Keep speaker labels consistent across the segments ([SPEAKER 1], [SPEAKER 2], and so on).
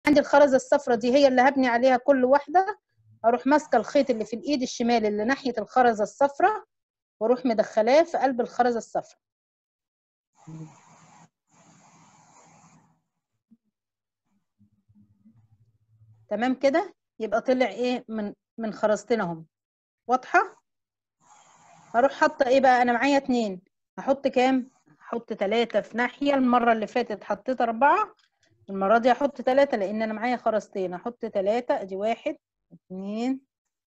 [SPEAKER 1] عندي الخرزه الصفراء دي هي اللي هبني عليها كل واحده اروح ماسكه الخيط اللي في الايد الشمال اللي ناحيه الخرزه الصفراء واروح مدخلاه في قلب الخرزه الصفراء تمام كده يبقى طلع ايه من من خرزتين اهم واضحه هروح حاطه ايه بقى انا معايا اتنين هحط كام هحط تلاتة في ناحيه المره اللي فاتت حطيت اربعه المره دي هحط تلاتة لان انا معايا خرزتين هحط تلاتة ادي واحد اتنين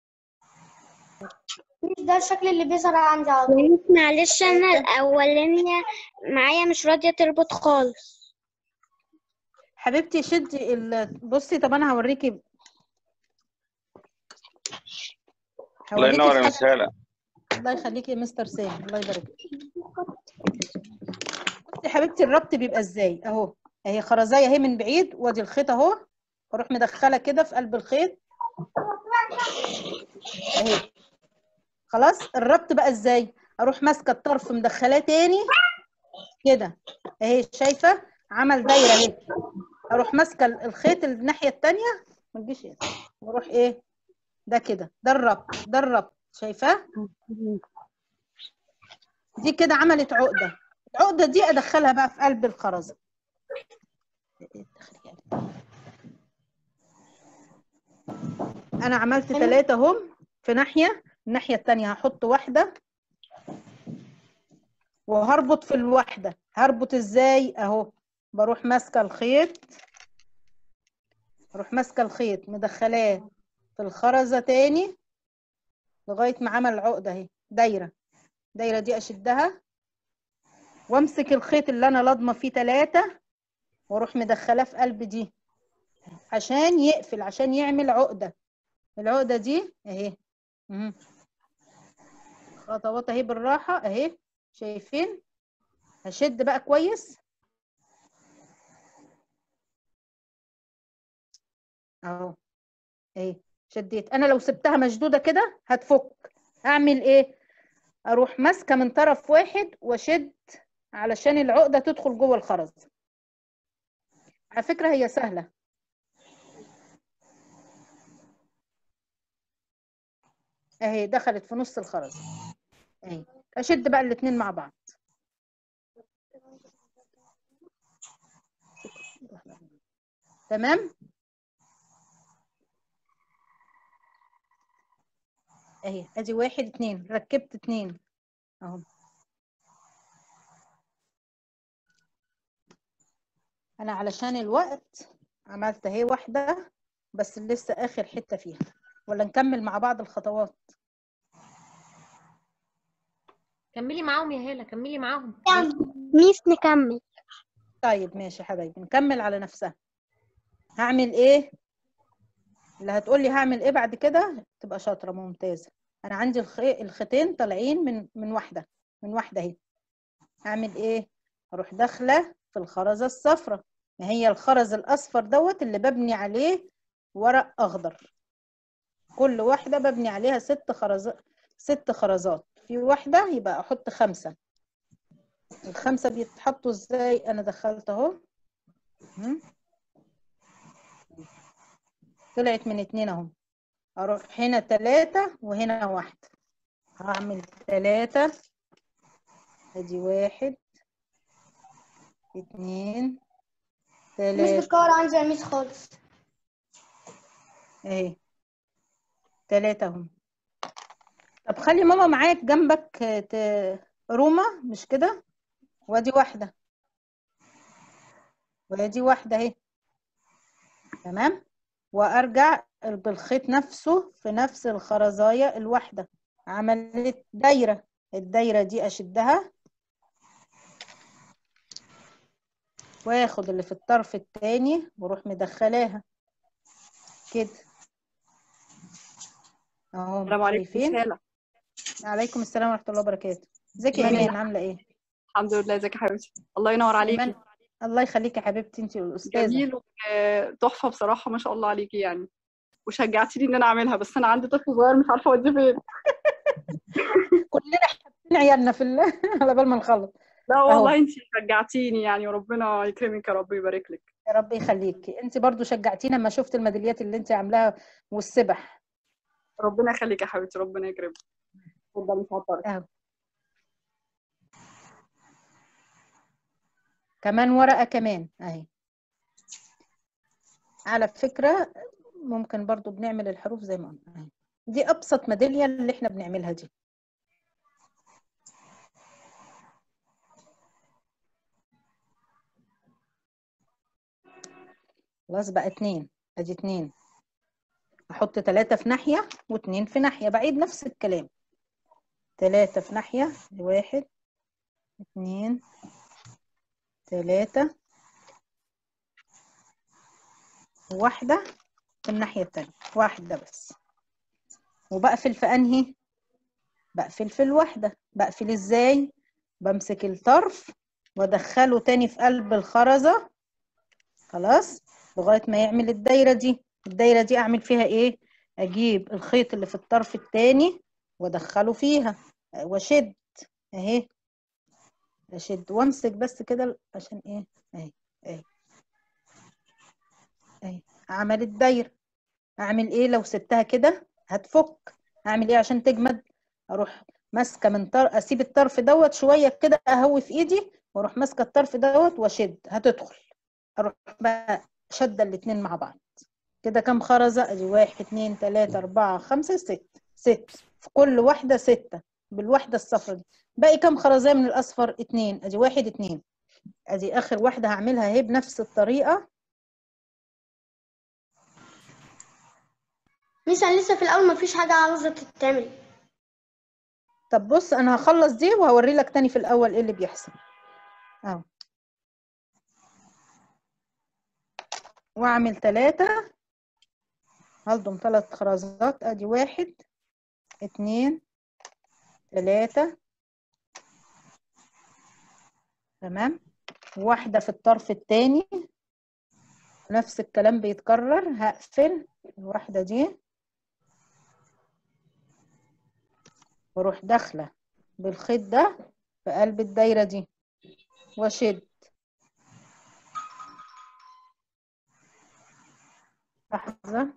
[SPEAKER 2] مش ده الشكل اللي بيظهر عندي على طول
[SPEAKER 3] ميس معلش انا الاولانية معايا مش راضية تربط خالص
[SPEAKER 1] حبيبتي شدي ال... بصي طب انا هوريكي
[SPEAKER 4] الله
[SPEAKER 1] هوريكي
[SPEAKER 4] ينور يا
[SPEAKER 1] حاجة-
[SPEAKER 4] مسهلة
[SPEAKER 1] الله يخليكي يا مستر سام الله يبارك فيك. بصي يا حبيبتي الربط بيبقى ازاي اهو اهي خرزايه اهي من بعيد وادي الخيط اهو بروح مدخله كده في قلب الخيط اهي خلاص الربط بقى ازاي اروح ماسكه الطرف مدخلاه تاني كده اهي شايفه عمل دايره اهي اروح ماسكه الخيط الناحيه التانيه ما تجيش هنا. واروح ايه ده كده ده الربط ده الربط شايفاه دي كده عملت عقده العقده دي ادخلها بقى في قلب الخرزه انا عملت ثلاثة هم في ناحية الناحية التانية هحط واحدة وهربط في الواحدة هربط ازاي اهو بروح ماسكة الخيط اروح ماسكة الخيط مدخلاه في الخرزة تاني لغاية ما عمل عقدة اهي دايرة دايرة دي اشدها وامسك الخيط اللي انا لاضمة فيه ثلاثة واروح مدخلاه في قلب دي عشان يقفل عشان يعمل عقدة العقدة دي اهي مهم. خطوات اهي بالراحة اهي شايفين هشد بقى كويس اهو اهي شديت انا لو سبتها مشدودة كده هتفك اعمل ايه اروح ماسكة من طرف واحد واشد علشان العقدة تدخل جوه الخرز على فكرة هي سهلة اهي دخلت في نص الخرز اهي اشد بقى الاتنين مع بعض تمام اهي ادي واحد اتنين ركبت اتنين اهو انا علشان الوقت عملت اهي واحدة بس لسه اخر حتة فيها ولا نكمل مع بعض الخطوات
[SPEAKER 5] كملي معاهم يا هالة كملي معاهم
[SPEAKER 3] ميس نكمل
[SPEAKER 1] طيب ماشي يا حبايبي نكمل على نفسها هعمل ايه اللي هتقولي هعمل ايه بعد كده تبقى شاطرة ممتازة انا عندي الخي... الخيطين طالعين من من واحدة من واحدة اهي هعمل ايه اروح داخلة في الخرزة الصفراء ما هي الخرز الاصفر دوت اللي ببني عليه ورق اخضر كل واحدة ببني عليها ست خرزات ست خرزات في واحدة يبقى احط خمسة الخمسة بيتحطوا ازاي انا دخلت اهو مم. طلعت من اتنين اهو اروح هنا تلاتة وهنا واحدة هعمل تلاتة ادي واحد اتنين
[SPEAKER 2] مش
[SPEAKER 1] تلاتة
[SPEAKER 2] بتكور عندي يا ميس خالص
[SPEAKER 1] اهي تلاتة اهم طب خلي ماما معاك جنبك ت... روما مش كده وادي واحدة وادي واحدة اهي تمام وارجع بالخيط نفسه في نفس الخرزاية الواحدة عملت دايرة الدايرة دي اشدها واخد اللي في الطرف التاني واروح مدخلاها كده اهو
[SPEAKER 6] السلام عليكم
[SPEAKER 1] شايفين
[SPEAKER 6] رسالة
[SPEAKER 1] عليكم السلام ورحمة الله وبركاته ازيك يا
[SPEAKER 6] إيمان.
[SPEAKER 1] ايمان عاملة ايه
[SPEAKER 6] الحمد لله ازيك يا حبيبتي الله ينور عليكي
[SPEAKER 1] إيمان الله يخليكي يا حبيبتي انت الاستاذة
[SPEAKER 6] جميل وتحفة بصراحة ما شاء الله عليكي يعني وشجعتيني ان انا اعملها بس انا عندي طفل صغير مش عارفة اوديه فين
[SPEAKER 1] كلنا حابين عيالنا في ال- على بال ما نخلص
[SPEAKER 6] لا
[SPEAKER 1] أهو.
[SPEAKER 6] والله انت شجعتيني يعني وربنا يكرمك يا رب ويبارك لك
[SPEAKER 1] يا رب يخليكي انت برضو شجعتينا لما شفت الميداليات اللي انت عاملاها والسبح
[SPEAKER 6] ربنا يخليك يا حبيبتي ربنا يكرمك اتفضلي مش هعطلك
[SPEAKER 1] اهو كمان ورقة كمان اهي على فكرة ممكن برضو بنعمل الحروف زي ما قلنا اهي دي ابسط ميدالية اللي احنا بنعملها دي خلاص بقى اتنين ادي اتنين احط تلاتة في ناحية واتنين في ناحية بعيد نفس الكلام تلاتة في ناحية واحد اتنين تلاتة واحدة في الناحية التانية واحدة بس وبقفل في انهي بقفل في الواحدة بقفل ازاي بمسك الطرف وادخله تاني في قلب الخرزة خلاص لغاية ما يعمل الدايرة دي الدايرة دي اعمل فيها ايه اجيب الخيط اللي في الطرف التاني وادخله فيها واشد اهي اشد وامسك بس كده عشان ايه اهي اهي اهي عملت دايرة اعمل ايه لو سبتها كده هتفك اعمل ايه عشان تجمد اروح ماسكه من طرف اسيب الطرف دوت شويه كده اهوي في ايدي واروح ماسكه الطرف دوت واشد هتدخل اروح بقى شده الاتنين مع بعض كده كام خرزه ادي واحد اتنين تلاته اربعه خمسه ست ست في كل واحده سته بالواحده الصفرا دي باقي كام خرزيه من الاصفر اتنين ادي واحد اتنين ادي اخر واحده هعملها اهي بنفس الطريقه
[SPEAKER 2] ميس انا لسه في الاول مفيش حاجه عاوزه تتعمل
[SPEAKER 1] طب بص انا هخلص دي وهوري لك تاني في الاول ايه اللي بيحصل اهو واعمل ثلاثة هلضم ثلاث خرزات ادي واحد اتنين ثلاثة تمام واحدة في الطرف التاني نفس الكلام بيتكرر هقفل الواحدة دي واروح داخله بالخيط ده في قلب الدايره دي واشد لحظه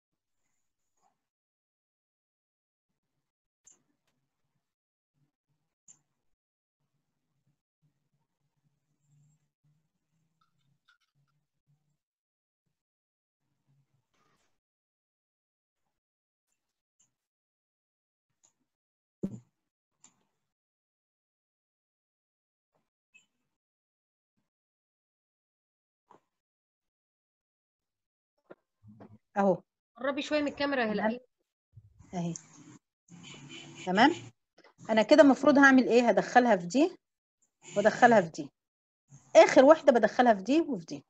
[SPEAKER 1] اهو
[SPEAKER 5] قربي شويه من الكاميرا يا هلا
[SPEAKER 1] اهي تمام انا كده المفروض هعمل ايه هدخلها في دي وادخلها في دي اخر واحده بدخلها في دي وفي دي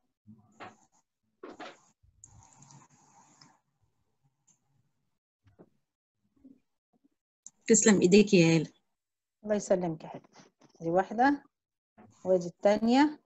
[SPEAKER 7] تسلم ايديك يا هالة
[SPEAKER 1] الله يسلمك يا حبيبتي دي واحده وادي التانية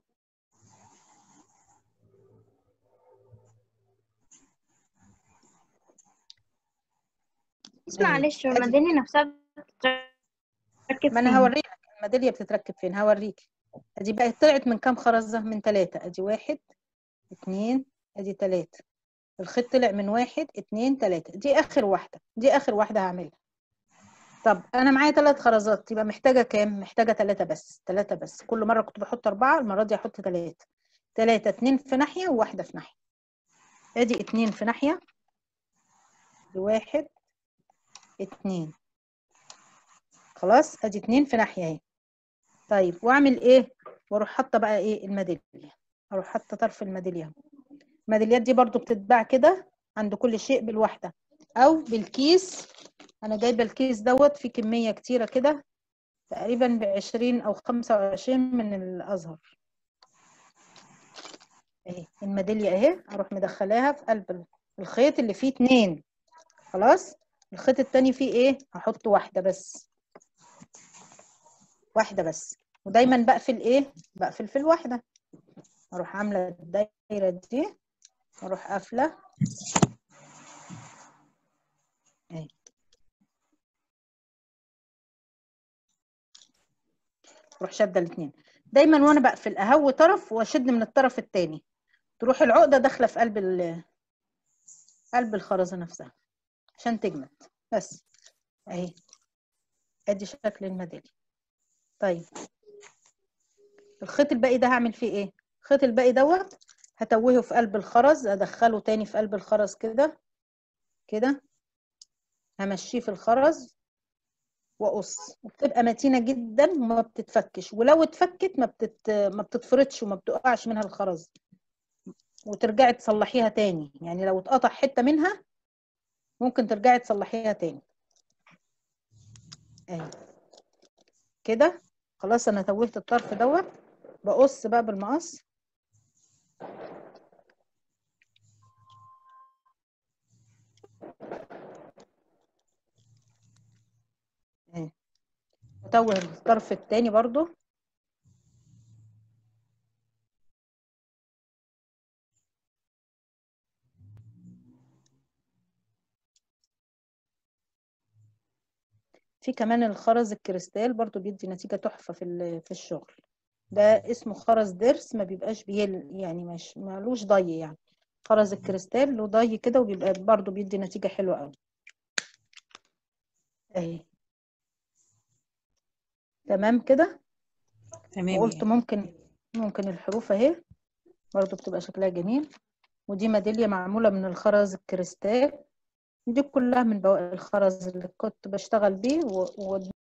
[SPEAKER 3] بس معلش الميدالية نفسها بتتركب
[SPEAKER 1] ما انا هوريك الميداليه بتتركب فين هوريك ادي بقى طلعت من كام خرزه من ثلاثه ادي واحد اتنين ادي ثلاثه الخيط طلع من واحد اتنين تلاته دي اخر واحده دي اخر واحده هعملها طب انا معايا ثلاث خرزات يبقى محتاجه كام محتاجه ثلاثه بس ثلاثه بس كل مره كنت بحط اربعه المره دي هحط ثلاثه ثلاثه اتنين في ناحيه وواحده في ناحيه ادي اتنين في ناحيه دي واحد اتنين خلاص ادي اتنين في ناحيه اهي طيب واعمل ايه واروح حاطه بقى ايه الميداليه اروح حاطه طرف الميداليه اهو الميداليات دي برضو بتتباع كده عند كل شيء بالواحده او بالكيس انا جايبه الكيس دوت فيه كميه كتيره كده تقريبا بعشرين او خمسة وعشرين من الازهر اهي الميداليه اهي اروح مدخلاها في قلب الخيط اللي فيه اتنين خلاص الخيط التاني فيه ايه هحط واحده بس واحده بس ودايما بقفل ايه بقفل في الواحده اروح عامله الدايره دي واروح قافله اهي اروح شاده الاثنين دايما وانا بقفل اهوي طرف واشد من الطرف التاني تروح العقدة داخلة في قلب ال قلب الخرزة نفسها عشان تجمد بس اهي ادي شكل الميدالية طيب الخيط الباقي ده هعمل فيه ايه الخيط الباقي دوت هتوهه في قلب الخرز ادخله تاني في قلب الخرز كده كده همشيه في الخرز واقص وبتبقى متينه جدا وما بتتفكش ولو اتفكت ما بتت... ما بتتفرطش وما بتقعش منها الخرز وترجعي تصلحيها تاني يعني لو اتقطع حته منها ممكن ترجعي تصلحيها تاني اهي كده خلاص انا توهت الطرف دوت بقص بقى بالمقص اهي بتوه الطرف التاني برضو في كمان الخرز الكريستال برضو بيدي نتيجة تحفة في ال- في الشغل ده اسمه خرز ضرس ما بيبقاش بيل يعني مش مالوش ضي يعني خرز الكريستال له ضي كده وبيبقى برضو بيدي نتيجة حلوة قوي اهي تمام كده
[SPEAKER 7] تمام يا
[SPEAKER 1] وقلت
[SPEAKER 7] هالة.
[SPEAKER 1] ممكن ممكن الحروف اهي برضو بتبقى شكلها جميل ودي ميدالية معمولة من الخرز الكريستال دي كلها من بواقي الخرز اللي كنت بشتغل بيه و... و...